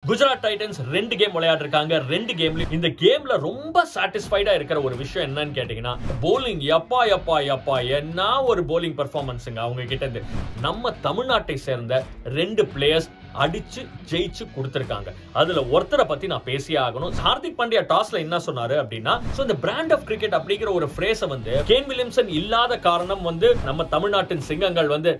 Gujarat titans ரெண்டு game விளையாடிருக்காங்க ரெண்டு கேம்லயும் இந்த கேம்ல ரொம்ப சாட்டிஸ்ஃபைடா இருக்கிற ஒரு விஷயம் என்னன்னு கேட்டீங்கன்னா போலிங் எப்பா எப்பா எப்பா என்ன ஒரு போலிங் பெர்ஃபார்மன்ஸுங்க அவங்க கிட்ட இருந்து நம்ம தமிழ்நாட்டை சேர்ந்த ரெண்டு பிளேயர்ஸ் அடிச்சு ஜெயிச்சு கொடுத்திருக்காங்க அதுல ஒருத்தரை பத்தி நான் பேசியே ஆகணும் ஹார்திக் பாண்டியா டாஸ்ல என்ன சொன்னாரு அப்படின்னா சோ இந்த பிராண்ட் ஆஃப் கிரிக்கெட் அப்படிங்கிற ஒரு ஃப்ரேஸ வந்து கேன் வில்லியம்சன் இல்லாத காரணம் வந்து நம்ம தமிழ்நாட்டின் சிங்கங்கள் வந்து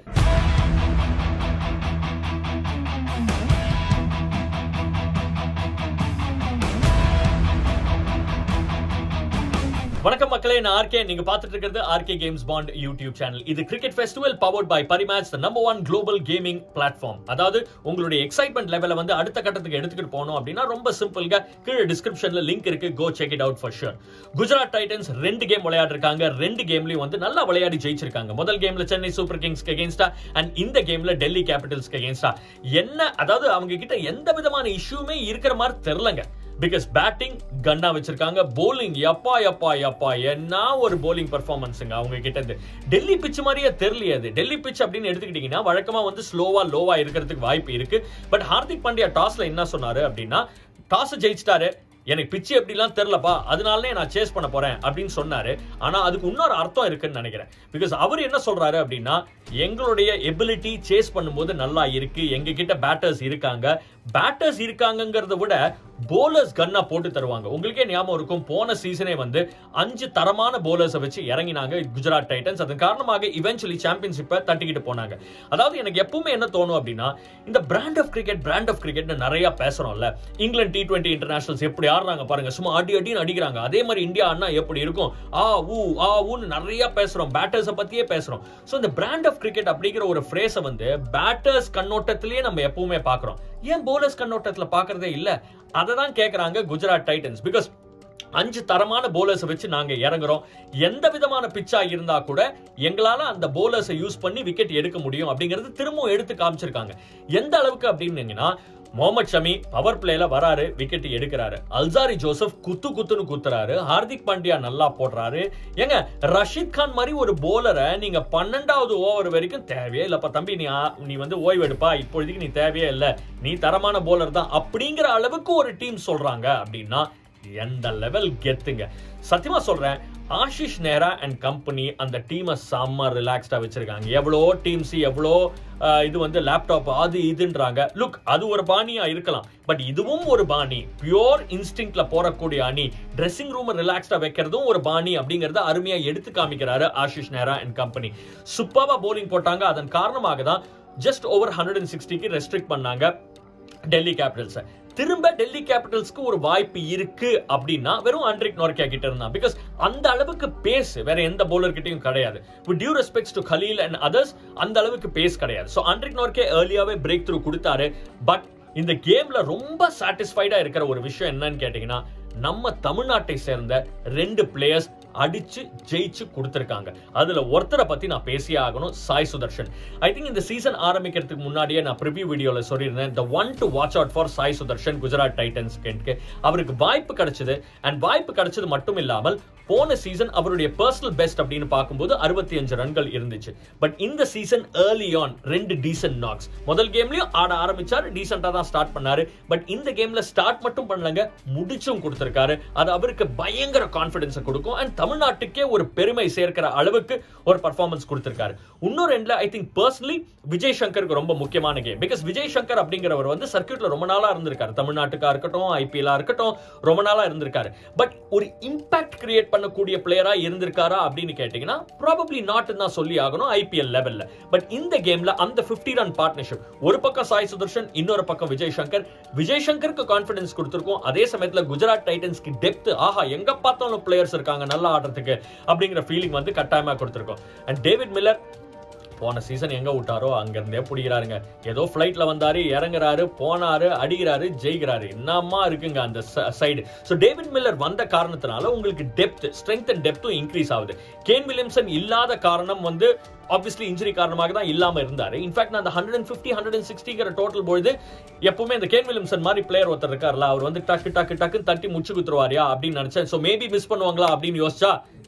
வணக்கம் மக்களே நான் ஆர்கே நீங்க பார்த்துட்டு இருக்கிறது RK games bond YouTube channel இது cricket festival powered by Parimatch the number one global gaming platform அதாவது உங்களுடைய எக்ஸைட்மெண்ட் லெவலை வந்து அடுத்த கட்டத்துக்கு எடுத்துக்கிட்டு போனோம் அப்படின்னா ரொம்ப சிம்பிள்ங்க கீழே டிஸ்கிரிப்ஷன்ல லிங்க் இருக்கு go check it out for sure Gujarat titans ரெண்டு கேம் விளையாடிருக்காங்க ரெண்டு கேம்லயும் வந்து நல்லா விளையாடி ஜெயிச்சிருக்காங்க முதல் கேம்ல சென்னை சூப்பர் கிங்ஸ்க்கு அகேன்ஸ்டா அண்ட் இந்த கேம்ல டெல்லி கேபிட்டல்ஸ்க்கு அகேன்ஸ்டா என்ன அதாவது அவங்க கிட்ட எந்த விதமான இஷ்யூமே இருக்கிற மாதிரி தெரியலங்க பிகாஸ் பேட்டிங் கன்னா வச்சிருக்காங்க போலிங் எப்பா எப்பா எப்பா என்ன ஒரு போலிங் பெர்ஃபார்மன்ஸுங்க அவங்க கிட்ட இருந்து டெல்லி பிச் மாதிரியே தெரியலையே அது டெல்லி பிச் அப்படின்னு எடுத்துக்கிட்டீங்கன்னா வழக்கமா வந்து ஸ்லோவா லோவா இருக்கிறதுக்கு வாய்ப்பு இருக்கு பட் ஹார்திக் பாண்டியா டாஸ்ல என்ன சொன்னாரு அப்படின்னா டாஸ் ஜெயிச்சிட்டாரு எனக்கு பிச்சு எப்படிலாம் தெரிலப்பா அதனாலே நான் சேஸ் பண்ண போறேன் அப்படின்னு சொன்னாரு ஆனா அதுக்கு இன்னொரு அர்த்தம் இருக்குன்னு நினைக்கிறேன் பிகாஸ் அவர் என்ன சொல்றாரு அப்படின்னா எங்களுடைய எபிலிட்டி சேஸ் பண்ணும்போது நல்லா இருக்கு எங்க கிட்ட பேட்டர்ஸ் இருக்காங்க பேட்டர்ஸ் இருக்காங்கங்கிறத விட போலர்ஸ் கன்னா போட்டு தருவாங்க உங்களுக்கே ஞாபகம் இருக்கும் போன சீசனே வந்து அஞ்சு தரமான போலர்ஸை வச்சு இறங்கினாங்க குஜராத் டைட்டன்ஸ் அதன் காரணமாக இவென்ச்சுவலி சாம்பியன்ஷிப்பை தட்டிக்கிட்டு போனாங்க அதாவது எனக்கு எப்பவுமே என்ன தோணும் அப்படின்னா இந்த brand of cricket brand of cricket நிறைய பேசுறோம்ல இங்கிலாந்து டி டுவெண்ட்டி இன்டர்நேஷனல்ஸ் எப்படி ஆடுறாங்க பாருங்க சும்மா அடி அடின்னு அடிக்கிறாங்க அதே மாதிரி இந்தியா அண்ணா எப்படி இருக்கும் ஆ ஊ ஆ ஊன்னு நிறைய பேசுறோம் பேட்டர்ஸை பத்தியே பேசுறோம் ஸோ இந்த பிராண்ட் ஆஃப் கிரிக்கெட் அப்படிங்கிற ஒரு ஃப்ரேஸை வந்து பேட்டர்ஸ் கண்ணோட்டத்திலேயே நம்ம எப்பவுமே பார்க்குறோம் ஏன் போலர்ஸ் கண்ணோட்டத்துல பார்க்கறதே இல்ல அதை தான் கேட்கறாங்க குஜராத் டைட்டன்ஸ் பிகாஸ் அஞ்சு தரமான போலர்ஸ் வச்சு நாங்க இறங்குறோம் எந்த விதமான பிச்சா இருந்தா கூட எங்களால அந்த போலர்ஸை யூஸ் பண்ணி விக்கெட் எடுக்க முடியும் அப்படிங்கிறது திரும்பவும் எடுத்து காமிச்சிருக்காங்க எந்த அளவுக்கு அப்படின்னீங்கன்னா முகமது ஷமி பவர் பிளேல வராரு விக்கெட் எடுக்கிறாரு அல்சாரி ஜோசப் குத்து குத்துன்னு குத்துறாரு ஹார்திக் பாண்டியா நல்லா போடுறாரு ஏங்க ரஷீத் கான் மாதிரி ஒரு போலரை நீங்க பன்னெண்டாவது ஓவர் வரைக்கும் தேவையே இல்லப்பா தம்பி நீ ஆ- நீ வந்து ஓய்வு எடுப்பா இப்பொழுதுக்கு நீ தேவையே இல்ல நீ தரமான போலர் தான் அப்படிங்கிற அளவுக்கு ஒரு டீம் சொல்றாங்க அப்படின்னா எந்த லெவல் கெத்துங்க சத்தியமா சொல்றேன் ஆஷிஷ் நேரா அண்ட் கம்பெனி அந்த டீமை செம்ம ரிலாக்ஸ்டா வச்சிருக்காங்க எவ்வளோ டீம்ஸ் எவ்வளோ ஆஹ், இது வந்து லேப்டாப் அது இதுன்றாங்க லுக் அது ஒரு பாணியா இருக்கலாம் பட் இதுவும் ஒரு பாணி பியோர் இன்ஸ்டிங்க்ட்ல போறக்கூடிய அணி ட்ரெஸ்ஸிங் ரூம் ரிலாக்ஸ்டா வைக்கிறதும் ஒரு பாணி அப்படிங்கறத அருமையா எடுத்து காமிக்கிறாரு ஆஷிஷ் நேரா அண்ட் கம்பெனி சூப்பர்வா போலிங் போட்டாங்க அதன் காரணமாக தான் ஜஸ்ட் ஓவர் ஹண்ட்ரட் அண்ட் சிக்ஸ்டிக்கு ரெஸ்ட்ரிக்ட் பண்ணாங்க டெல்லி கேபிட்டல்ஸ் திரும்ப டெல்லி கேபிட்டல்ஸ்க்கு ஒரு வாய்ப்பு இருக்கு அப்படின்னா வெறும் அண்ட்ரிக் நோர்கே கிட்ட இருந்தா பிகாஸ் அந்த அளவுக்கு பேஸ் வேற எந்த bowler கிட்டயும் கிடையாது with due respects to Khaleel and others அந்த அளவுக்கு பேஸ் கிடையாது ஸோ அண்ட்ரிக் நோர்கே ஏர்லியாவே பிரேக் த்ரூ கொடுத்தாரு பட் இந்த கேம்ல ரொம்ப சாட்டிஸ்ஃபைடா இருக்கிற ஒரு விஷயம் என்னன்னு கேட்டீங்கன்னா நம்ம தமிழ்நாட்டை சேர்ந்த ரெண்டு பிளேயர்ஸ் அடிச்சு ஜெயிச்சு கொடுத்திருக்காங்க அதுல ஒருத்தரை பத்தி நான் பேசியே ஆகணும் சாய் சுதர்ஷன் ஐ திங்க் இந்த சீசன் ஆரம்பிக்கிறதுக்கு முன்னாடியே நான் ப்ரிவியூ வீடியோல சொல்லியிருந்தேன் the one to watch out for Sai Sudharsan Gujarat Titans அவருக்கு வாய்ப்பு கிடைச்சது அண்ட் வாய்ப்பு கிடைச்சது மட்டும் இல்லாமல் போன சீசன் அவருடைய பர்சனல் பெஸ்ட் அப்படின்னு பார்க்கும்போது அறுபத்தி அஞ்சு ரன்கள் இருந்துச்சு பட் இந்த சீசன் ஏர்லி ஆன் ரெண்டு டீசன்ட் நாக்ஸ் முதல் கேம்லயும் ஆட ஆரம்பிச்சாரு டீசெண்டா தான் ஸ்டார்ட் பண்ணாரு பட் இந்த கேம்ல ஸ்டார்ட் மட்டும் பண்ணலங்க முடிச்சும் கொடுத்திருக்காரு அது அவருக்கு பயங்கர கான்பிடன்ஸ் கொடுக்கும் அண்ட் தமிழ்நாட்டுக்கே ஒரு பெருமை சேர்க்கிற அளவுக்கு ஒரு பர்ஃபார்மன்ஸ் கொடுத்திருக்காரு இன்னொரு எண்ட்ல ஐ திங்க் பர்சனலி விஜய் சங்கருக்கு ரொம்ப முக்கியமான கேம் பிகாஸ் விஜய் சங்கர் அப்படிங்கிறவர் வந்து சர்க்கியூட்ல ரொம்ப நாளா இருந்திருக்காரு தமிழ்நாட்டுக்கா இருக்கட்டும் ஐபிஎல்லா இருக்கட்டும் ரொம்ப நாளா இருந்திருக்காரு பட் ஒரு இம்பாக்ட் கிரியேட் பண்ணக்கூடிய பிளேயரா இருந்திருக்காரா அப்படின்னு கேட்டீங்கன்னா ப்ராபப்ளி நாட் தான் சொல்லி ஆகணும் ஐபிஎல் லெவல்ல பட் இந்த கேம்ல அந்த 50 ரன் பார்ட்னர்ஷிப் ஒரு பக்கம் சாய் சுதர்ஷன் இன்னொரு பக்கம் விஜய் சங்கர் விஜய் சங்கருக்கு கான்பிடன்ஸ் கொடுத்திருக்கோம் அதே சமயத்துல குஜராத் டைட்டன்ஸ்க்கு டெப்த் ஆஹா எங்க பார்த்தாலும் பிளேயர்ஸ் இருக்காங்க நல்லா ஆடுறதுக்கு அப்படிங்கிற ஃபீலிங் வந்து கட்டாயமா கொடுத்திருக்கோம் அண்ட் டேவிட் மில்லர் போன சீசன் எங்க விட்டாரோ அங்க இருந்தே பிடிக்கிறாருங்க ஏதோ ஃபிளைட்ல வந்தாரு இறங்குறாரு போனாரு அடிக்கிறாரு ஜெயிக்கிறாரு என்னமா இருக்குங்க அந்த சைடு ஸோ டேவிட் மில்லர் வந்த காரணத்தினால உங்களுக்கு டெப்த் ஸ்ட்ரென்த் அண்ட் டெப்த்தும் இன்க்ரீஸ் ஆகுது கேன் வில்லியம்சன் இல்லாத காரணம் வந்து ஆப்வியஸ்லி இன்ஜுரி காரணமாக தான் இல்லாம இருந்தாரு இன்ஃபேக்ட் நான் அந்த hundred and fifty hundred and சிக்ஸ்டிங்கிற டோட்டல் பொழுது எப்பவுமே இந்த கேன் வில்லியம்சன் மாதிரி பிளேயர் ஒருத்தர் இருக்கார்ல அவர் வந்து டக்கு டக்கு டக்குன்னு தட்டி முச்சு குத்துருவாரியா அப்படின்னு நினைச்சேன் ஸோ மேபி மிஸ் பண்ணுவாங்களா அப்படின்னு யோசிச்சா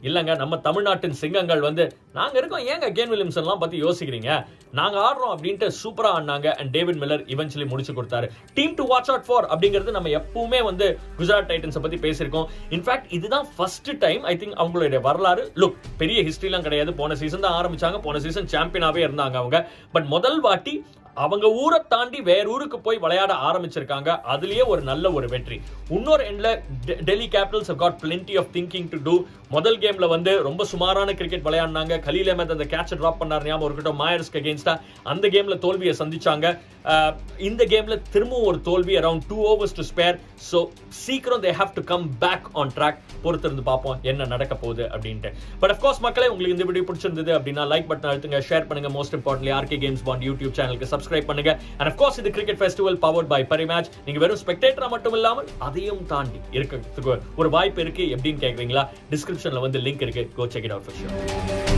இல்லங்க நம்ம தமிழ்நாட்டின் சிங்கங்கள் வந்து நாங்க இருக்கோம் ஏங்க கேன் வில்லியம்சன் எல்லாம் பத்தி யோசிக்கிறீங்க நாங்க ஆடுறோம் அப்படின்ட்டு சூப்பரா ஆடினாங்க அண்ட் டேவிட் மில்லர் இவென்ச்சுவலி முடிச்சு கொடுத்தாரு team to watch out for அப்படிங்கிறது நம்ம எப்பவுமே வந்து குஜராத் டைட்டன்ஸ் பத்தி பேசியிருக்கோம் இன்ஃபேக்ட் இதுதான் ஃபர்ஸ்ட் டைம் ஐ திங்க் அவங்களுடைய வரலாறு லுக் பெரிய ஹிஸ்டரிலாம் கிடையாது போன சீசன் தான் ஆரம்பிச்சாங்க போன சீசன் சாம்பியனாவே இருந்தாங்க அவங்க பட் முதல் வாட்டி அவங்க ஊரை தாண்டி வேற ஊருக்கு போய் விளையாட ஆரம்பிச்சிருக்காங்க அதுலயே ஒரு நல்ல ஒரு வெற்றி இன்னொரு எண்ட்ல Delhi Capitals have got plenty of thinking to do முதல் கேம்ல வந்து ரொம்ப சுமாரான கிரிக்கெட் விளையாடினாங்க கலீல் அஹமத் அந்த கேட்ச் ட்ராப் பண்ணார் ஞாபகம் இருக்கட்டும் மாயர்ஸ்க்கு அகேன்ஸ்டா அந்த கேம்ல தோல்வியை சந்திச்சாங்க அஹ், இந்த கேம்ல திரும்பவும் ஒரு தோல்வி around two overs to spare so சீக்கிரம் they have to come back on track பொறுத்திருந்து பார்ப்போம் என்ன நடக்க போகுது அப்படின்ட்டு பட் அஃப்கோர்ஸ் மக்களே உங்களுக்கு இந்த வீடியோ பிடிச்சிருந்தது அப்படின்னா லைக் பட்டன் அழுத்துங்க ஷேர் பண்ணுங்க most importantly RK games bond YouTube சேனலுக்கு சப்ஸ்கிரைப் பண்ணுங்க அண்ட் அஃப்கோர்ஸ் இது cricket festival powered by Parimatch நீங்க வெறும் ஸ்பெக்டேட்டரா மட்டும் இல்லாமல் அதையும் தாண்டி இருக்கிறதுக்கு ஒரு வாய்ப்பு இருக்கு எப்படின்னு கேக்குறீங்களா டிஸ்கிரிப்ஷன்ல வந்து லிங்க் இருக்கு go check it out for sure